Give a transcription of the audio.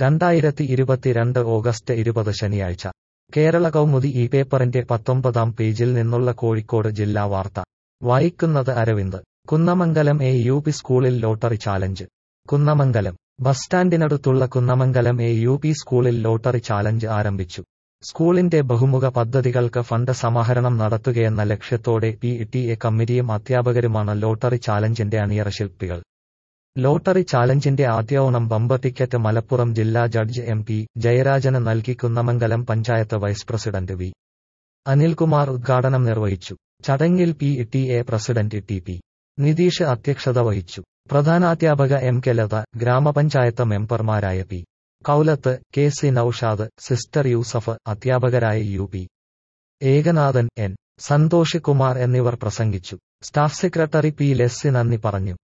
രണ്ടായിരത്തി ഇരുപത്തിരണ്ട് ഓഗസ്റ്റ് ഇരുപത് ശനിയാഴ്ച കേരള കൗമുദി ഈ പേപ്പറിന്റെ പത്തൊമ്പതാം പേജിൽ നിന്നുള്ള കോഴിക്കോട് ജില്ലാ വാർത്ത വായിക്കുന്നത് Aravind Kunnamangalam A U P സ്കൂളിൽ ലോട്ടറി ചാലഞ്ച് കുന്നമംഗലം ബസ് സ്റ്റാൻഡിനടുത്തുള്ള കുന്നമംഗലം എ യു പി സ്കൂളിൽ ലോട്ടറി ചാലഞ്ച് ആരംഭിച്ചു സ്കൂളിന്റെ ബഹുമുഖ പദ്ധതികൾക്ക് ഫണ്ട് സമാഹരണം നടത്തുകയെന്ന ലക്ഷ്യത്തോടെ പി ടി എ കമ്മിറ്റിയും അധ്യാപകരുമാണ് ലോട്ടറി ചാലഞ്ചിന്റെ അണിയറ ശില്പികൾ ലോട്ടറി ചാലഞ്ചിന്റെ ആദ്യ ഓണം ബമ്പർ ടിക്കറ്റ് മലപ്പുറം ജില്ലാ ജഡ്ജ് എം പി ജയരാജന് നൽകി Kunnamangalam panchayat vice president V Anilkumar ഉദ്ഘാടനം നിർവഹിച്ചു ചടങ്ങിൽ P T A president T P Nitheesh അധ്യക്ഷത വഹിച്ചു പ്രധാനാധ്യാപക എം കെ ലത ഗ്രാമപഞ്ചായത്ത് മെമ്പർമാരായ P Kaulath K C Naushad sister Yusuf അധ്യാപകരായ U P Ekanathan N Santhosh Kumar എന്നിവർ പ്രസംഗിച്ചു സ്റ്റാഫ് സെക്രട്ടറി പി ലെസ്സി നന്ദി പറഞ്ഞു